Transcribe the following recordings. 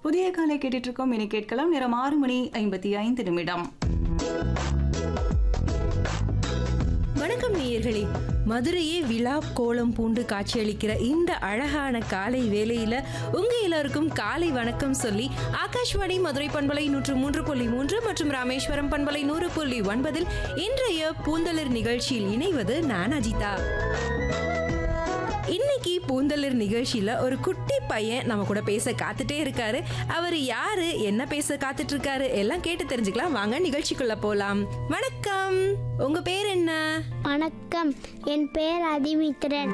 புதிய காலை கேட்டுட்டு இருக்கோம் இனி கேட்கலாம் நேரம் ஆறு மணி ஐம்பத்தி ஐந்து நிமிடம் வணக்கம் நேயர்களே மதுரையே விழா கோலம் பூண்டு காட்சியளிக்கிற இந்த அழகான காலை வேளையில உங்க எல்லாருக்கும் காலை வணக்கம் சொல்லி ஆகாஷ்வாணி மதுரை பண்பலை நூற்று மூன்று புள்ளி மூன்று மற்றும் ராமேஸ்வரம் பண்பலை நூறு புள்ளி ஒன்பதில் இன்றைய பூந்தளிர் நிகழ்ச்சியில் இணைவது நான் அஜிதா இன்னைக்கு பூந்தளிர் நிகழ்ச்சியில ஒரு குட்டி பையன் நம்ம கூட பேச காத்துட்டே இருக்காரு அவர் யாரு என்ன பேச காத்துட்டு இருக்காரு எல்லாம் கேட்டு தெரிஞ்சுக்கலாம் வாங்க நிகழ்ச்சிக்குள்ள போலாம் வணக்கம் உங்க பேர் என்ன வணக்கம் என் பெயர் அதிமித்திரன்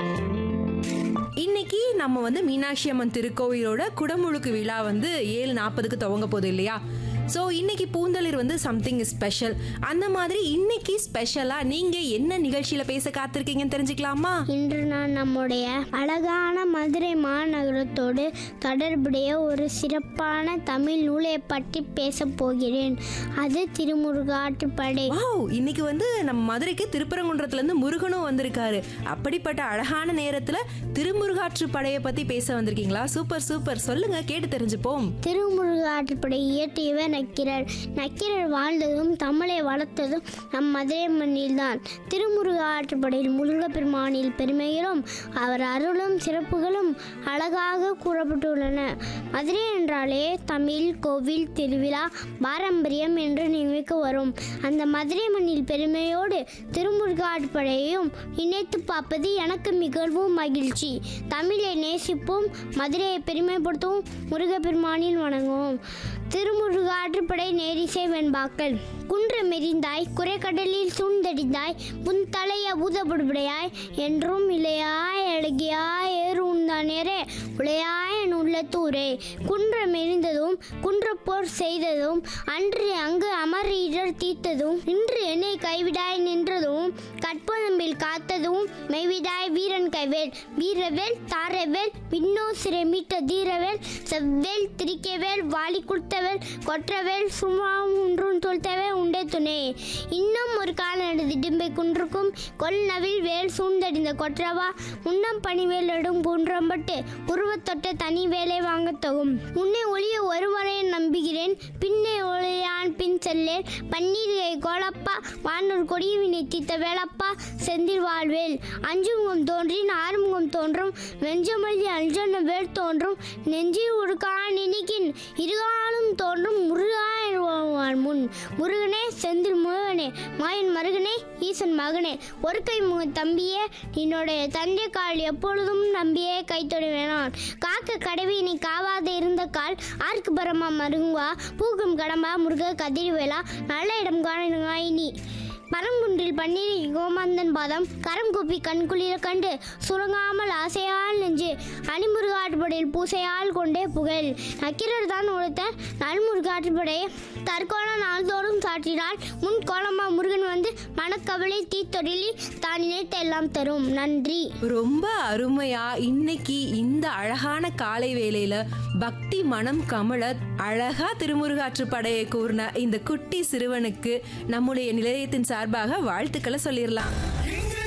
இன்னைக்கு நம்ம வந்து மீனாட்சி அம்மன் திருக்கோவிலோட குடமுழுக்கு விழா வந்து ஏழு நாற்பதுக்கு துவங்க போகுது இல்லையா ஸோ இன்னைக்கு பூந்தளிர் வந்து சம்திங் ஸ்பெஷல் அந்த மாதிரி இன்னைக்கு ஸ்பெஷலா நீங்க என்ன நிகழ்ச்சியில பேச காத்திருக்கீங்கன்னு தெரிஞ்சுக்கலாமா இன்று நான் நம்முடைய அழகான மதுரை மாநகரத்தோடு தொடர்புடைய ஒரு சிறப்பான தமிழ் நூலை பற்றி பேசப் போகிறேன் அது திருமுருகாற்றுப்படை வாவ் இன்னைக்கு வந்து நம்ம மதுரைக்கு திருப்பரங்குன்றத்துல இருந்து முருகனும் வந்திருக்காரு அப்படிப்பட்ட அழகான நேரத்துல திருமுருகாற்று படையை பத்தி பேச வந்திருக்கீங்களா சூப்பர் சூப்பர் சொல்லுங்க கேட்டு தெரிஞ்சுப்போம் திருமுருகாற்றுப்படை இயற்றியவர் நக்கீரர் நக்கீரர் வாழ்ந்ததும் தமிழை வளர்த்ததும் நம் மதுரை மண்ணில்தான் திருமுருகாற்றுப்படையில் முருகப்பெருமானில் பெருமைகளும் அவர் அருளும் சிறப்புகளும் அழகாக கூறப்பட்டுள்ளன மதுரை என்றாலே தமிழ் கோவில் திருவிழா பாரம்பரியம் என்று நினைவுக்கு வரும் அந்த மதுரை மண்ணில் பெருமையோடு திருமுருகாற்றுப்படையையும் இணைத்து பார்ப்பது எனக்கு மிகவும் மகிழ்ச்சி தமிழை நேசிப்போம் மதுரையை பெருமைப்படுத்தவும் முருகப்பெருமானில் வணங்குவோம் திருமுருகாற்றுப்படை நேரிசை வெண்பாக்கள் குன்று மெறிந்தாய் குறைக்கடலில் சூழ்ந்தடிந்தாய் புன் தலைய பூதப்படுபடையாய் என்றும் இளையாய் அழகியாய் ஏறு உண்டானேரே உளையாய் என் உள்ளத்தூரே குன்ற மெறிந்ததும் குன்றப்போர் செய்ததும் அன்று அங்கு அமர் இடர் தீர்த்ததும் இன்று என்னை கைவிடாய் நின்றதும் கற்பதம்பில் காத்ததும் மெய்விடாய் வீரன் கைவேல் வீரவேல் தாரவேல் விண்ணோ சிறை மீட்ட தீரவேல் செவ்வேல் திரிக்கவேல் வாலி குடுத்தவேல் கொற்றவேல் சும்மாவும் ஒன்றும் தொல்த்தவே உண்டே துணை இன்னும் ஒரு காலனது திடும்பை குன்றுக்கும் கொல் நவில் வேல் சூழ்ந்தடிந்த கொற்றவா உன்னம் பணிவேல் எடும் குன்றம்பட்டு உருவத்தொட்ட தனி வேலை வாங்கத் தகும் உன்னை ஒளிய ஒருவரை நம்புகிறேன் பின்னே ஒளியான் பின் செல்லேன் பன்னீர்கை கோலப்பா வானூர் கொடியவினை தீத்த வேலப்பா செந்தில் வாழ்வேல் அஞ்சுமுகம் தோன்றின் ஆறுமுகம் தோன்றும் வெஞ்சமொழி அஞ்சன வேல் தோன்றும் நெஞ்சில் உருக்கா நினைக்கின் இருகாலும் தோன்றும் முருகா என்பவன் முன் முருகனே செந்தில் முருகனே மாயன் மருகனே ஈசன் மகனே ஒரு கை முக தம்பியே என்னுடைய தந்தை கால் எப்பொழுதும் நம்பியே கைத்தொட வேணான் காக்க கடவினை காவாத இருந்த கால் ஆர்க்கு பரமா மருங்குவா பூக்கும் கடம்பா முருக கதிர்வேலா நல்ல இடம் காணினி பரங்குன்றில் பன்னீர் கோமாந்தன் பாதம் கரம் கூப்பி கண்குளிர கண்டு சுரங்காமல் ஆசையால் நெஞ்சு அணிமுருகாற்றுப்படையில் பூசையால் கொண்டே புகழ் நக்கிரர் தான் உழைத்த நல்முருகாற்றுப்படையை தற்கோல நாள்தோறும் சாற்றினால் முன் கோலமா முருகன் வந்து மனக்கவலை தீத்தொழிலி தான் நினைத்த எல்லாம் தரும் நன்றி ரொம்ப அருமையா இன்னைக்கு இந்த அழகான காலை வேளையில பக்தி மனம் கமல அழகா திருமுருகாற்று படையை கூறின இந்த குட்டி சிறுவனுக்கு நம்முடைய நிலையத்தின் சார்பாக வாழ்த்துக்களை சொல்லிடலாம்